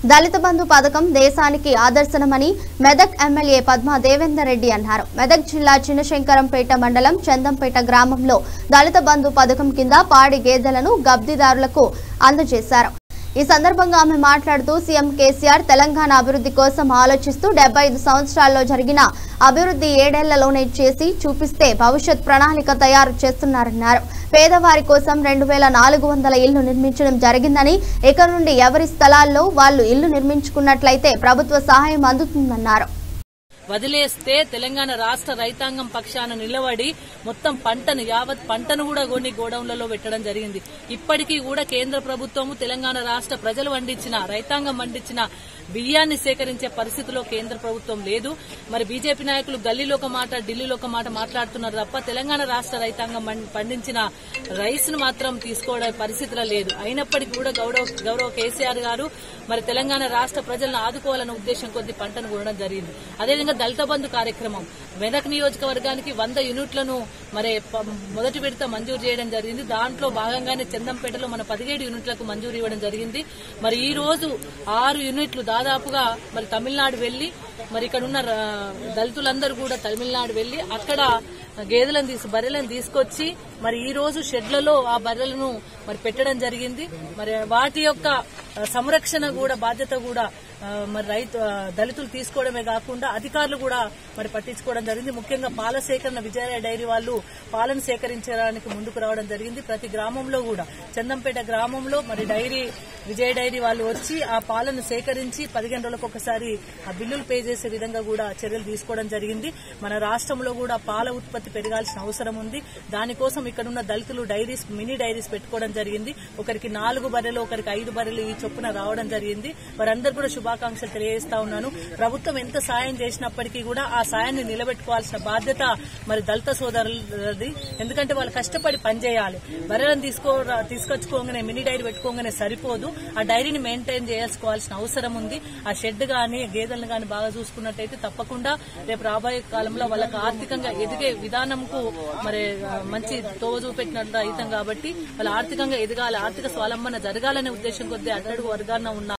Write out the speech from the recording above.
దళిత బంధు పథకం దేశానికి ఆదర్శనమని మెదక్ ఎమ్మెల్యే పద్మా దేవేందర్ రెడ్డి అన్నారు మెదక్ జిల్లా చిన్నశంకరంపేట మండలం చందంపేట గ్రామంలో దళిత బంధు పథకం కింద పాడి గేదెలను లబ్ధిదారులకు అందజేశారు ఈ సందర్భంగా ఆమె మాట్లాడుతూ సీఎం కేసీఆర్ తెలంగాణ అభివృద్ధి కోసం ఆలోచిస్తూ డెబ్బై ఐదు సంవత్సరాల్లో జరిగిన అభివృద్ధి ఏడేళ్లలోనే చేసి చూపిస్తే భవిష్యత్ ప్రణాళిక తయారు చేస్తున్నారన్నారు పేదవారి కోసం రెండు వేల నాలుగు వందల ఇళ్లు నిర్మించడం జరిగిందని ఇక నుండి ఎవరి స్థలాల్లో వాళ్ళు ఇల్లు నిర్మించుకున్నట్లయితే ప్రభుత్వ సహాయం అందుతుందన్నారు వదిలేస్తే తెలంగాణ రాష్ట్ర రైతాంగం పక్షాన నిలబడి మొత్తం పంటను యావత్ పంటను కూడా కొన్ని గోడౌన్లలో పెట్టడం జరిగింది ఇప్పటికీ కూడా కేంద్ర ప్రభుత్వము తెలంగాణ రాష్ట్ర ప్రజలు పండించిన రైతాంగం పండించిన బియ్యాన్ని సేకరించే పరిస్థితిలో కేంద్ర ప్రభుత్వం లేదు మరి బీజేపీ నాయకులు గల్లీలో ఒక మాట ఢిల్లీలో ఒక మాట మాట్లాడుతున్నారు తప్ప తెలంగాణ రాష్ట్ర రైతాంగం పం- పండించిన రైస్ ను మాత్రం తీసుకోవడం పరిస్థితిలో లేదు అయినప్పటికీ కూడా గౌరవ గౌరవ కేసీఆర్ గారు మరి తెలంగాణ రాష్ట్ర ప్రజలను ఆదుకోవాలన్న ఉద్దేశం కొద్ది పంటను కొనడం జరిగింది అదేవిధంగా దళిత బంధు కార్యక్రమం మెదక్ నియోజకవర్గానికి వంద యూనిట్లను మరి ప- మొదటి విడత మంజూరు చేయడం జరిగింది దాంట్లో భాగంగానే చందంపేటలో మన పదిహేడు యూనిట్లకు మంజూరు ఇవ్వడం జరిగింది మరి ఈ రోజు ఆరు యూనిట్లు దాదాపుగా మరి తమిళనాడు వెళ్లి మరి ఇక్కడ ఉన్న ర- దళితులందరూ కూడా తమిళనాడు వెళ్లి అక్కడ గేదెలను తీసు బర్రెలను తీసుకొచ్చి మరి ఈ రోజు షెడ్లలో ఆ బర్రెలను మరి పెట్టడం జరిగింది మరి వాటి యొక్క ఆ, సంరక్షణ కూడా బాధ్యత కూడా ఆ, మరి రైతు ఆ, దళితులు తీసుకోవడమే కాకుండా అధికారులు కూడా మరి పట్టించుకోవడం జరిగింది ముఖ్యంగా పాల సేకరణ విజయ డైరీ వాళ్ళు పాలను సేకరించడానికి ముందుకు రావడం జరిగింది ప్రతి గ్రామంలో కూడా చందంపేట గ్రామంలో మరి డైరీ విజయ డైరీ వాళ్ళు వచ్చి ఆ పాలను సేకరించి పదిహేను రోజులకు ఒకసారి ఆ బిల్లులు పే చేసే విధంగా కూడా చర్యలు తీసుకోవడం జరిగింది మన రాష్ట్రంలో కూడా పాల ఉత్పత్తి పెరగాల్సిన అవసరం ఉంది దానికోసం ఇక్కడ ఉన్న దళితులు డైరీస్ మినీ డైరీస్ పెట్టుకోవడం జరిగింది ఒకరికి నాలుగు బర్రెలు ఒకరికి ఐదు బర్రెలు ఈ చొప్పున రావడం జరిగింది వారందరూ కూడా శుభాకాంక్షలు తెలియజేస్తా ఉన్నాను ప్రభుత్వం ఎంత సాయం చేసినప్పటికీ కూడా ఆ సాయాన్ని నిలబెట్టుకోవాల్సిన బాధ్యత మరి దళిత సోదరులది ఎందుకంటే వాళ్ళు కష్టపడి పనిచేయాలి బర్రెలను తీసుకో తీసుకొచ్చుకోగానే మినీ డైరీ పెట్టుకోగానే సరిపోదు ఆ డైరీని మెయింటైన్ చేసుకోవాల్సిన అవసరం ఉంది ఆ షెడ్ గాని గేదెలను గాని బాగా చూసుకున్నట్టయితే తప్పకుండా రేపు రాబోయే కాలంలో వాళ్ళకి ఆర్థికంగా ఎదిగే విధానంకు మరి ఆ, మంచి తోవ చూపెట్టినట్టు అవుతాం కాబట్టి వాళ్ళు ఆర్థికంగా ఎదగాలి ఆర్థిక స్వావలంబన జరగాలనే ఉద్దేశం కొద్దీ అట్టడుగు వర్గాన ఉన్న